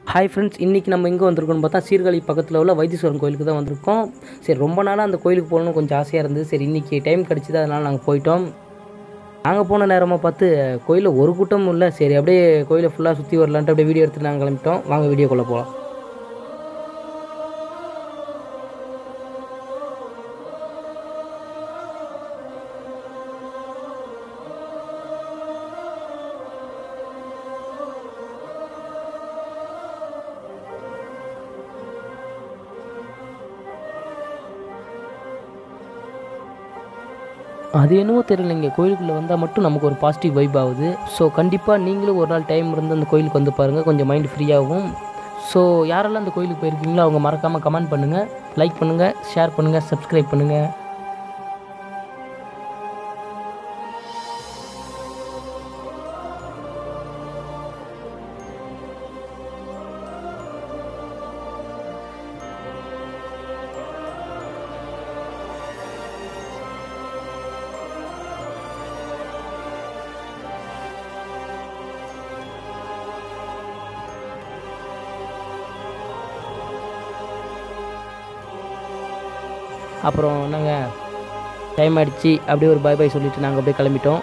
hi friends இன்றைக்கி நம்ம எங்கே வந்திருக்கோம்னு பார்த்தா சீர்காழி பக்கத்தில் உள்ள வைத்தீஸ்வரன் கோயிலுக்கு தான் வந்திருக்கோம் சரி ரொம்ப நாளாக அந்த கோயிலுக்கு போகணும்னு கொஞ்சம் ஆசையாக இருந்தது சரி இன்றைக்கி டைம் கிடச்சிது அதனால் நாங்கள் போயிட்டோம் நாங்கள் போன நேரமாக பார்த்து கோயிலில் ஒரு கூட்டமும் இல்லை சரி அப்படியே கோயிலை ஃபுல்லாக சுற்றி வரலான்ட்டு அப்படியே வீடியோ எடுத்து நாங்கள் கிளம்பிட்டோம் வாங்க வீடியோக்குள்ளே போகலாம் அது என்னவோ தெரியலைங்க கோயிலுக்குள்ளே வந்தால் மட்டும் நமக்கு ஒரு பாசிட்டிவ் வைப் ஆகுது ஸோ கண்டிப்பாக நீங்களும் ஒரு நாள் டைம் இருந்து அந்த கோயிலுக்கு வந்து பாருங்கள் கொஞ்சம் மைண்ட் ஃப்ரீயாகும் ஸோ யாரெல்லாம் அந்த கோயிலுக்கு போயிருக்கீங்களோ அவங்க மறக்காமல் கமெண்ட் பண்ணுங்கள் லைக் பண்ணுங்கள் ஷேர் பண்ணுங்கள் சப்ஸ்கிரைப் பண்ணுங்கள் அப்புறம் நாங்கள் டைம் ஆயிடுச்சு அப்படியே ஒரு பை பை சொல்லிவிட்டு நாங்கள் அப்படியே கிளம்பிட்டோம்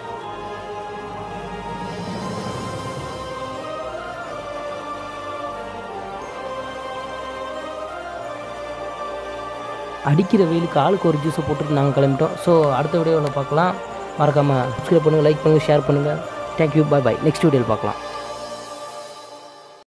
அடிக்கிற வெயிலுக்கு ஆளுக்கு ஒரு ஜூஸை போட்டுட்டு நாங்கள் கிளம்பிட்டோம் ஸோ அடுத்த வீடியோவில் பார்க்கலாம் மறக்காமல் சப்ஸ்கிரைப் பண்ணுங்கள் லைக் பண்ணுங்கள் ஷேர் பண்ணுங்கள் தேங்க்யூ பை பை நெக்ஸ்ட் வீடியோவில் பார்க்கலாம்